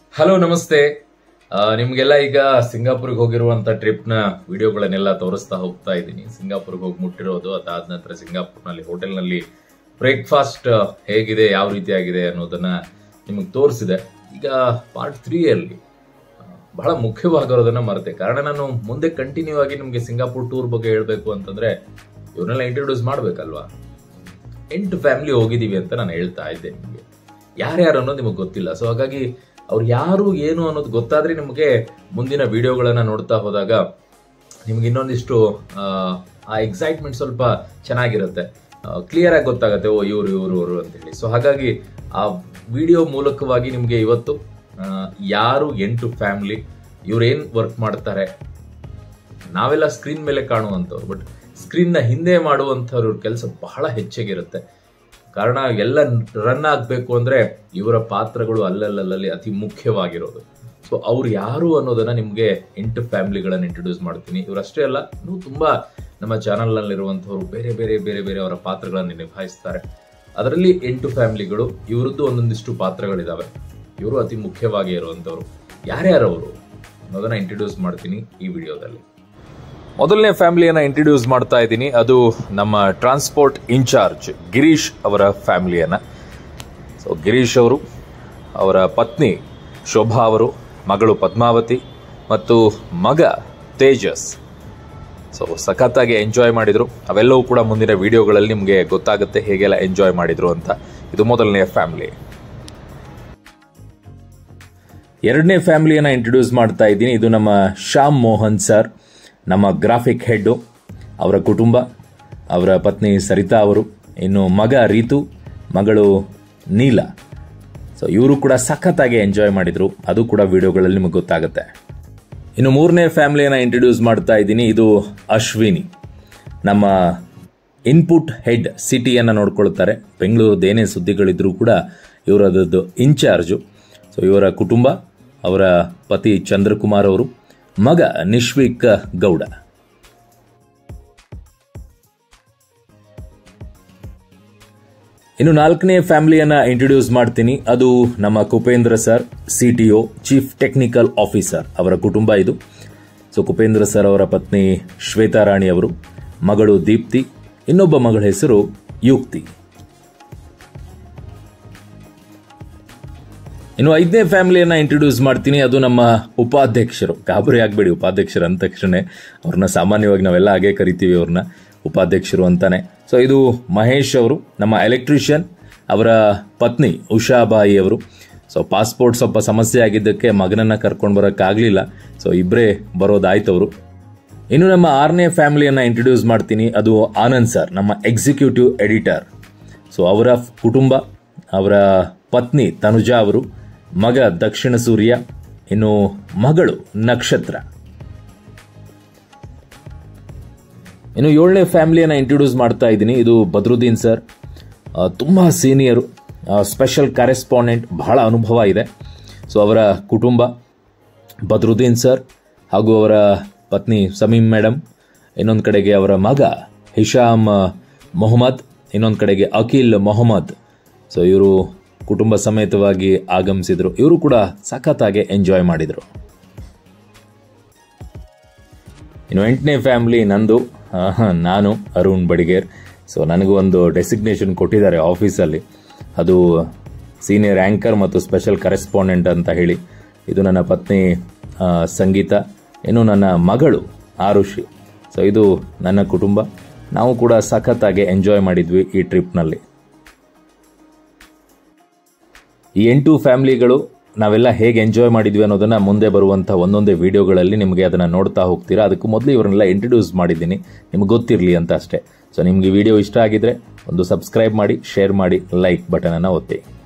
hello ನಮಸ್ತೆ ಆ, ನಿಮ್ಗೆಲ್ಲ ಈಗ ಸಿಂಗಾಪುರ್ಗೆ ಹೋಗಿರುವಂತ ಟ್ರಿಪ್ ನ ವಿಡಿಯೋಗಳನ್ನೆಲ್ಲ ತೋರಿಸ್ತಾ ಹೋಗ್ತಾ ಇದ್ದೀನಿ ಸಿಂಗಾಪುರ್ಗೆ ಹೋಗಿ ಮುಟ್ಟಿರೋದು ಅದಾದ ನಂತರ ಸಿಂಗಾಪುರ್ನಲ್ಲಿ ಹೋಟೆಲ್ನಲ್ಲಿ ಬ್ರೇಕ್ಫಾಸ್ಟ್ ಹೇಗಿದೆ ಯಾವ ರೀತಿಯಾಗಿದೆ ಅನ್ನೋದನ್ನ ನಿಮಗೆ ತೋರಿಸಿದೆ ಈಗ ಪಾರ್ಟ್ ತ್ರೀಯಲ್ಲಿ ಬಹಳ ಮುಖ್ಯವಾಗಿರೋದನ್ನ ಮರೆತೆ ಕಾರಣ ನಾನು ಮುಂದೆ ಕಂಟಿನ್ಯೂ ಆಗಿ ನಿಮಗೆ ಸಿಂಗಾಪುರ್ ಟೂರ್ ಬಗ್ಗೆ ಹೇಳಬೇಕು ಅಂತಂದ್ರೆ ಇವ್ರನ್ನೆಲ್ಲ ಇಂಟ್ರೊಡ್ಯೂಸ್ ಮಾಡ್ಬೇಕಲ್ವಾ ಎಂಟು ಫ್ಯಾಮಿಲಿ ಹೋಗಿದೀವಿ ಅಂತ ನಾನು ಹೇಳ್ತಾ ಇದ್ದೆ ನಿಮಗೆ ಯಾರ್ಯಾರು ಅನ್ನೋದು ನಿಮಗೆ ಗೊತ್ತಿಲ್ಲ ಸೊ ಹಾಗಾಗಿ ಅವ್ರು ಯಾರು ಏನು ಅನ್ನೋದು ಗೊತ್ತಾದ್ರೆ ನಿಮಗೆ ಮುಂದಿನ ವಿಡಿಯೋಗಳನ್ನ ನೋಡ್ತಾ ಹೋದಾಗ ನಿಮ್ಗೆ ಇನ್ನೊಂದಿಷ್ಟು ಆ, ಆ ಎಕ್ಸೈಟ್ಮೆಂಟ್ ಸ್ವಲ್ಪ ಚೆನ್ನಾಗಿರುತ್ತೆ ಕ್ಲಿಯರ್ ಆಗಿ ಗೊತ್ತಾಗತ್ತೆ ಓ ಇವ್ರು ಇವ್ರು ಇವರು ಅಂತೇಳಿ ಸೊ ಹಾಗಾಗಿ ಆ ವಿಡಿಯೋ ಮೂಲಕವಾಗಿ ನಿಮಗೆ ಇವತ್ತು ಆ, ಯಾರು ಎಂಟು ಫ್ಯಾಮಿಲಿ ಇವ್ರೇನ್ ವರ್ಕ್ ಮಾಡ್ತಾರೆ ನಾವೆಲ್ಲ ಸ್ಕ್ರೀನ್ ಮೇಲೆ ಕಾಣುವಂಥವ್ರು ಬಟ್ ಸ್ಕ್ರೀನ್ ನ ಹಿಂದೆ ಮಾಡುವಂಥವ್ರ ಕೆಲಸ ಬಹಳ ಹೆಚ್ಚಿಗಿರುತ್ತೆ ಕಾರಣ ಎಲ್ಲ ರನ್ ಆಗಬೇಕು ಅಂದ್ರೆ ಇವರ ಪಾತ್ರಗಳು ಅಲ್ಲಲ್ಲಲ್ಲಿ ಅತಿ ಮುಖ್ಯವಾಗಿರೋದು ಸೊ ಅವ್ರು ಯಾರು ಅನ್ನೋದನ್ನ ನಿಮ್ಗೆ ಎಂಟು ಫ್ಯಾಮಿಲಿಗಳನ್ನ ಇಂಟ್ರೊಡ್ಯೂಸ್ ಮಾಡ್ತೀನಿ ಇವರಷ್ಟೇ ಅಲ್ಲ ಇನ್ನು ತುಂಬಾ ನಮ್ಮ ಚಾನಲ್ ನಲ್ಲಿರುವಂತವ್ರು ಬೇರೆ ಬೇರೆ ಬೇರೆ ಬೇರೆ ಅವರ ಪಾತ್ರಗಳನ್ನು ನಿಭಾಯಿಸ್ತಾರೆ ಅದರಲ್ಲಿ ಎಂಟು ಫ್ಯಾಮಿಲಿಗಳು ಇವರದ್ದು ಒಂದೊಂದಿಷ್ಟು ಪಾತ್ರಗಳಿದಾವೆ ಇವರು ಅತಿ ಮುಖ್ಯವಾಗಿ ಇರುವಂತವ್ರು ಯಾರ್ಯಾರವರು ಅನ್ನೋದನ್ನ ಇಂಟ್ರೊಡ್ಯೂಸ್ ಮಾಡ್ತೀನಿ ಈ ವಿಡಿಯೋದಲ್ಲಿ ಮೊದಲನೇ ಫ್ಯಾಮಿಲಿಯನ್ನ ಇಂಟ್ರೊಡ್ಯೂಸ್ ಮಾಡ್ತಾ ಇದ್ದೀನಿ ಅದು ನಮ್ಮ ಟ್ರಾನ್ಸ್ಪೋರ್ಟ್ ಇನ್ಚಾರ್ಜ್ ಗಿರೀಶ್ ಅವರ ಫ್ಯಾಮಿಲಿಯನ್ನ ಸೊ ಗಿರೀಶ್ ಅವರು ಅವರ ಪತ್ನಿ ಶೋಭಾ ಅವರು ಮಗಳು ಪದ್ಮಾವತಿ ಮತ್ತು ಮಗ ತೇಜಸ್ ಸೊ ಸಖತ್ತಾಗಿ ಎಂಜಾಯ್ ಮಾಡಿದ್ರು ಅವೆಲ್ಲವೂ ಕೂಡ ಮುಂದಿನ ವಿಡಿಯೋಗಳಲ್ಲಿ ನಿಮಗೆ ಗೊತ್ತಾಗುತ್ತೆ ಹೇಗೆಲ್ಲ ಎಂಜಾಯ್ ಮಾಡಿದ್ರು ಅಂತ ಇದು ಮೊದಲನೆಯ ಫ್ಯಾಮಿಲಿ ಎರಡನೇ ಫ್ಯಾಮಿಲಿಯನ್ನ ಇಂಟ್ರೊಡ್ಯೂಸ್ ಮಾಡ್ತಾ ಇದ್ದೀನಿ ಇದು ನಮ್ಮ ಶ್ಯಾಮ್ ಮೋಹನ್ ಸರ್ ನಮ್ಮ ಗ್ರಾಫಿಕ್ ಹೆಡ್ಡು ಅವರ ಕುಟುಂಬ ಅವರ ಪತ್ನಿ ಸರಿತಾ ಅವರು ಇನ್ನು ಮಗ ರೀತು ಮಗಳು ನೀಲ ಸೊ ಇವರು ಕೂಡ ಸಖತ್ತಾಗಿ ಎಂಜಾಯ್ ಮಾಡಿದ್ರು ಅದು ಕೂಡ ವಿಡಿಯೋಗಳಲ್ಲಿ ನಿಮಗೆ ಗೊತ್ತಾಗುತ್ತೆ ಇನ್ನು ಮೂರನೇ ಫ್ಯಾಮಿಲಿಯನ್ನ ಇಂಟ್ರೊಡ್ಯೂಸ್ ಮಾಡ್ತಾ ಇದ್ದೀನಿ ಇದು ಅಶ್ವಿನಿ ನಮ್ಮ ಇನ್ಪುಟ್ ಹೆಡ್ ಸಿಟಿಯನ್ನು ನೋಡ್ಕೊಳ್ತಾರೆ ಬೆಂಗಳೂರದ್ದು ಏನೇ ಸುದ್ದಿಗಳಿದ್ರೂ ಕೂಡ ಇವರದ್ದು ಇನ್ಚಾರ್ಜು ಸೊ ಇವರ ಕುಟುಂಬ ಅವರ ಪತಿ ಚಂದ್ರಕುಮಾರ್ ಅವರು ಮಗ ನಿಶ್ವಿಕ್ ಗೌಡ ಇನ್ನು ನಾಲ್ಕನೇ ಫ್ಯಾಮಿಲಿಯನ್ನ ಇಂಟ್ರೊಡ್ಯೂಸ್ ಮಾಡ್ತೀನಿ ಅದು ನಮ್ಮ Kupendra sir CTO chief technical officer ಅವರ ಕುಟುಂಬ ಇದು ಸೊ ಕುಪೇಂದ್ರ ಸರ್ ಅವರ ಪತ್ನಿ ಶ್ವೇತಾ ರಾಣಿ ಅವರು ಮಗಳು ದೀಪ್ತಿ ಇನ್ನೊಬ್ಬ ಮಗಳ ಹೆಸರು ಯುಕ್ತಿ ಇನ್ನು ಐದನೇ ಫ್ಯಾಮಿಲಿಯನ್ನ ಇಂಟ್ರೊಡ್ಯೂಸ್ ಮಾಡ್ತೀನಿ ಅದು ನಮ್ಮ ಉಪಾಧ್ಯಕ್ಷರು ಗಾಬರಿ ಆಗಬೇಡಿ ಉಪಾಧ್ಯಕ್ಷರು ಅಂದ ತಕ್ಷಣ ಅವ್ರನ್ನ ಸಾಮಾನ್ಯವಾಗಿ ನಾವೆಲ್ಲ ಹಾಗೆ ಕರಿತೀವಿ ಅವ್ರನ್ನ ಉಪಾಧ್ಯಕ್ಷರು ಅಂತಾನೆ ಸೊ ಇದು ಮಹೇಶ್ ಅವರು ನಮ್ಮ ಎಲೆಕ್ಟ್ರಿಷಿಯನ್ ಅವರ ಪತ್ನಿ ಉಷಾಬಾಯಿ ಅವರು ಸೊ ಪಾಸ್ಪೋರ್ಟ್ ಸ್ವಲ್ಪ ಸಮಸ್ಯೆ ಆಗಿದ್ದಕ್ಕೆ ಮಗನನ್ನ ಕರ್ಕೊಂಡು ಬರೋಕ್ಕಾಗಲಿಲ್ಲ ಸೊ ಇಬ್ಬರೇ ಬರೋದಾಯ್ತು ಅವರು ಇನ್ನು ನಮ್ಮ ಆರನೇ ಫ್ಯಾಮಿಲಿಯನ್ನ ಇಂಟ್ರೊಡ್ಯೂಸ್ ಮಾಡ್ತೀನಿ ಅದು ಆನಂದ್ ಸರ್ ನಮ್ಮ ಎಕ್ಸಿಕ್ಯೂಟಿವ್ ಎಡಿಟರ್ ಸೊ ಅವರ ಕುಟುಂಬ ಅವರ ಪತ್ನಿ ತನುಜಾ ಅವರು ಮಗ ದಕ್ಷಿಣ ಸೂರ್ಯ ಇನ್ನು ಮಗಳು ನಕ್ಷತ್ರ ಇನ್ನು ಏಳನೇ ಫ್ಯಾಮಿಲಿಯನ್ನ ಇಂಟ್ರೊಡ್ಯೂಸ್ ಮಾಡ್ತಾ ಇದ್ದೀನಿ ಇದು ಬದ್ರುದ್ದೀನ್ ಸರ್ ಆ, ತುಂಬಾ ಸೀನಿಯರು ಸ್ಪೆಷಲ್ ಕರೆಸ್ಪಾಂಡೆಂಟ್ ಬಹಳ ಅನುಭವ ಇದೆ ಸೊ ಅವರ ಕುಟುಂಬ ಬದ್ರುದ್ದೀನ್ ಸರ್ ಹಾಗೂ ಅವರ ಪತ್ನಿ ಸಮೀಮ್ ಮೇಡಮ್ ಇನ್ನೊಂದು ಕಡೆಗೆ ಅವರ ಮಗ ಹಿಶಾಮ್ ಮೊಹಮ್ಮದ್ ಇನ್ನೊಂದು ಕಡೆಗೆ ಅಖಿಲ್ ಮೊಹಮ್ಮದ್ ಸೊ ಇವರು ಕುಟುಂಬ ಸಮೇತವಾಗಿ ಆಗಮಿಸಿದ್ರು ಇವರು ಕೂಡ ಸಖತ್ತಾಗಿ ಎಂಜಾಯ್ ಮಾಡಿದರು ಇನ್ನು ಎಂಟನೇ ಫ್ಯಾಮಿಲಿ ನಂದು ಆಹಾ, ನಾನು ಅರುಣ್ ಬಡಿಗೇರ್ ಸೊ ನನಗೂ ಒಂದು ಡೆಸಿಗ್ನೇಷನ್ ಕೊಟ್ಟಿದ್ದಾರೆ ಆಫೀಸಲ್ಲಿ ಅದು ಸೀನಿಯರ್ ಆ್ಯಂಕರ್ ಮತ್ತು ಸ್ಪೆಷಲ್ ಕರೆಸ್ಪಾಂಡೆಂಟ್ ಅಂತ ಹೇಳಿ ಇದು ನನ್ನ ಪತ್ನಿ ಆ, ಸಂಗೀತ ಇನ್ನು ನನ್ನ ಮಗಳು ಆರುಷಿ ಸೊ ಇದು ನನ್ನ ಕುಟುಂಬ ನಾವು ಕೂಡ ಸಖತ್ತಾಗಿ ಎಂಜಾಯ್ ಮಾಡಿದ್ವಿ ಈ ಟ್ರಿಪ್ನಲ್ಲಿ ಈ ಎಂಟು ಫ್ಯಾಮಿಲಿಗಳು ನಾವೆಲ್ಲ ಹೇಗೆ ಎಂಜಾಯ್ ಮಾಡಿದ್ವಿ ಅನ್ನೋದನ್ನ ಮುಂದೆ ಬರುವಂಥ ಒಂದೊಂದೇ ವಿಡಿಯೋಗಳಲ್ಲಿ ನಿಮಗೆ ಅದನ್ನ ನೋಡ್ತಾ ಹೋಗ್ತೀರಾ ಅದಕ್ಕೂ ಮೊದಲು ಇವರನ್ನೆಲ್ಲ ಇಂಟ್ರೊಡ್ಯೂಸ್ ಮಾಡಿದ್ದೀನಿ ನಿಮ್ಗೆ ಗೊತ್ತಿರಲಿ ಅಂತ ಅಷ್ಟೇ ಸೊ ನಿಮ್ಗೆ ಈ ವಿಡಿಯೋ ಇಷ್ಟ ಆಗಿದ್ರೆ ಒಂದು ಸಬ್ಸ್ಕ್ರೈಬ್ ಮಾಡಿ ಶೇರ್ ಮಾಡಿ ಲೈಕ್ ಬಟನ್ ಅನ್ನು ಒತ್ತಿ